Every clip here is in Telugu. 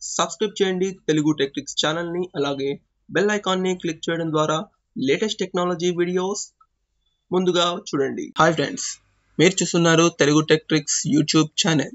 సబ్స్క్రైబ్ చేయండి తెలుగు టెక్నిక్స్ ఛానల్ని అలాగే బెల్ ఐకాన్ని క్లిక్ చేయడం ద్వారా లేటెస్ట్ టెక్నాలజీ వీడియోస్ ముందుగా చూడండి హాయ్ ఫ్రెండ్స్ మీరు చూస్తున్నారు Telugu tech tricks YouTube channel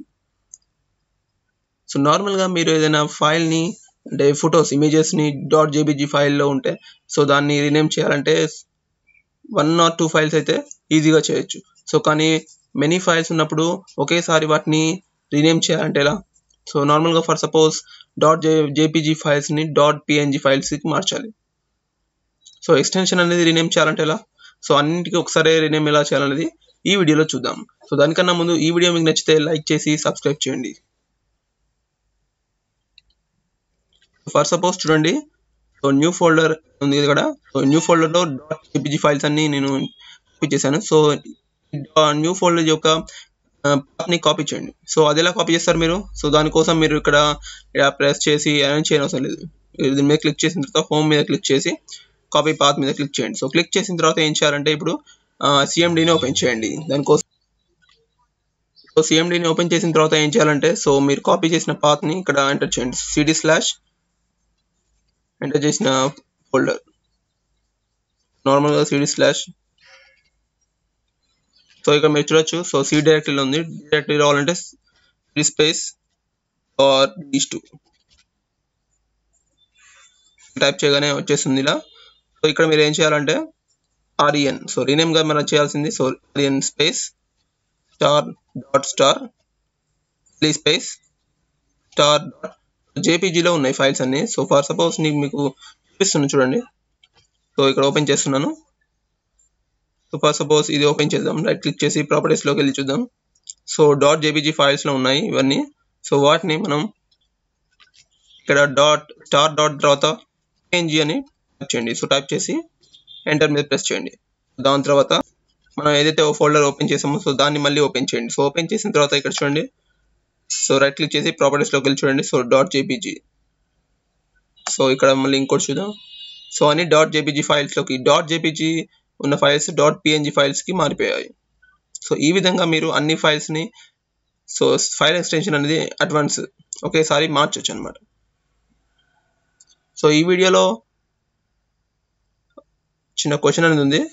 so నార్మల్గా మీరు ఏదైనా ఫైల్ని అంటే ఫొటోస్ ఇమేజెస్ని డాట్ జేబీజీ ఫైల్లో ఉంటే సో దాన్ని రీనేమ్ చేయాలంటే వన్ ఆర్ టూ ఫైల్స్ అయితే ఈజీగా చేయొచ్చు సో కానీ మెనీ ఫైల్స్ ఉన్నప్పుడు ఒకేసారి వాటిని రీనేమ్ చేయాలంటే ఎలా సో నార్మల్గా for suppose dot J JPG ఫైల్స్ని డాట్ పిఎన్జీ ఫైల్స్కి మార్చాలి సో ఎక్స్టెన్షన్ అనేది రీనేమ్ చేయాలంటే ఎలా సో అన్నింటికి ఒకసారి రీనేమ్ ఎలా చేయాలనేది ఈ వీడియోలో చూద్దాం సో దానికన్నా ముందు ఈ వీడియో మీకు నచ్చితే లైక్ చేసి సబ్స్క్రైబ్ చేయండి ఫర్ సపోజ్ చూడండి సో న్యూ ఫోల్డర్ ఉంది ఇక్కడ సో న్యూ ఫోల్డర్లో డాట్ జేపీజీ ఫైల్స్ అన్ని నేను కాపీ చేశాను సో న్యూ ఫోల్డర్ యొక్క పాత్ని కాపీ చేయండి సో అది ఎలా కాపీ చేస్తారు మీరు సో దానికోసం మీరు ఇక్కడ ప్రెస్ చేసి అరేంజ్ చేయని అవసరం లేదు దీని మీద క్లిక్ చేసిన తర్వాత హోమ్ మీద క్లిక్ చేసి కాపీ పాత్ మీద క్లిక్ చేయండి సో క్లిక్ చేసిన తర్వాత ఏం చేయాలంటే ఇప్పుడు సిఎండిని ఓపెన్ చేయండి దానికోసం సో సిఎండిని ఓపెన్ చేసిన తర్వాత ఏం చేయాలంటే సో మీరు కాపీ చేసిన పాత్ని ఇక్కడ ఎంటర్ చేయండి సిడి స్లాష్ ఎంటర్ చేసిన ఫోల్డర్ నార్మల్గా సిడి స్లాష్ సో ఇక్కడ మీరు చూడొచ్చు సో సి డైరెక్టరీలో ఉంది డైరెక్టరీ రావాలంటే సి స్పేస్ ఆర్ డీస్ టూ టైప్ చేయగానే వచ్చేస్తుంది ఇలా సో ఇక్కడ మీరు ఏం చేయాలంటే ఆర్ఈఎన్ సో రీనేమ్గా మనం చేయాల్సింది so REN space star dot star ప్లీ స్పేస్ స్టార్ డాట్ జేపీజీలో ఉన్నాయి ఫైల్స్ అన్ని సో ఫర్ సపోజ్ నీకు మీకు చూపిస్తున్నాను చూడండి సో ఇక్కడ ఓపెన్ చేస్తున్నాను సో ఫర్ సపోజ్ ఇది ఓపెన్ చేద్దాం రైట్ క్లిక్ చేసి ప్రాపర్టీస్లోకి వెళ్ళి చూద్దాం సో డాట్ జేపీజీ ఫైల్స్లో ఉన్నాయి ఇవన్నీ సో వాటిని మనం ఇక్కడ డాట్ స్టార్ డాట్ తర్వాత ఎన్జీ అని టైప్ చేయండి సో టైప్ చేసి ఎంటర్ మీద ప్రెస్ చేయండి దాని తర్వాత మనం ఏదైతే ఓ ఫోల్డర్ ఓపెన్ చేసామో సో దాన్ని మళ్ళీ ఓపెన్ చేయండి సో ఓపెన్ చేసిన తర్వాత ఇక్కడ చూడండి సో రైట్ క్లిక్ చేసి ప్రాపర్టీస్లోకి వెళ్ళి చూడండి సో డాట్ జేపీజీ సో ఇక్కడ మళ్ళీ ఇంకోటి చూద్దాం సో అని డాట్ జేపీజీ ఫైల్స్లోకి డాట్ జేపీజీ ఉన్న ఫైల్స్ డాట్ పిఎన్జీ ఫైల్స్కి మారిపోయాయి సో ఈ విధంగా మీరు అన్ని ఫైల్స్ని సో ఫైల్ ఎక్స్టెన్షన్ అనేది అడ్వాన్స్ ఒకేసారి మార్చొచ్చు అనమాట సో ఈ వీడియోలో చిన్న క్వశ్చన్ అనేది ఉంది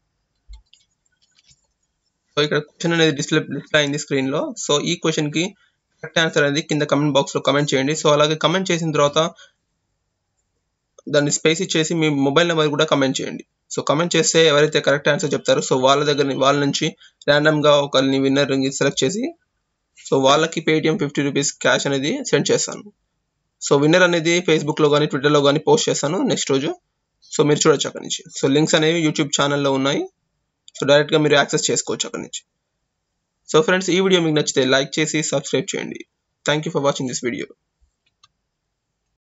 సో ఇక్కడ క్వశ్చన్ అనేది డిస్ప్లే డిస్ప్లే అయింది స్క్రీన్లో సో ఈ క్వశ్చన్కి కరెక్ట్ ఆన్సర్ అనేది కింద కమెంట్ బాక్స్లో కమెంట్ చేయండి సో అలాగే కమెంట్ చేసిన తర్వాత దాన్ని స్పేస్ ఇచ్చేసి మీ మొబైల్ నెంబర్ కూడా కమెంట్ చేయండి సో కమెంట్ చేస్తే ఎవరైతే కరెక్ట్ ఆన్సర్ చెప్తారో సో వాళ్ళ దగ్గర వాళ్ళ నుంచి ర్యాండమ్గా ఒకరిని విన్నర్ సెలెక్ట్ చేసి సో వాళ్ళకి పేటిఎం ఫిఫ్టీ రూపీస్ క్యాష్ అనేది సెండ్ చేస్తాను సో విన్నర్ అనేది ఫేస్బుక్లో కానీ ట్విట్టర్లో కానీ పోస్ట్ చేస్తాను నెక్స్ట్ రోజు సో మీరు చూడొచ్చు అక్కడి నుంచి సో లింక్స్ అనేవి యూట్యూబ్ ఛానల్లో ఉన్నాయి సో డైరెక్ట్గా మీరు యాక్సెస్ చేసుకోవచ్చు అక్కడి నుంచి సో ఫ్రెండ్స్ ఈ వీడియో మీకు నచ్చితే లైక్ చేసి సబ్స్క్రైబ్ చేయండి thank you for watching this video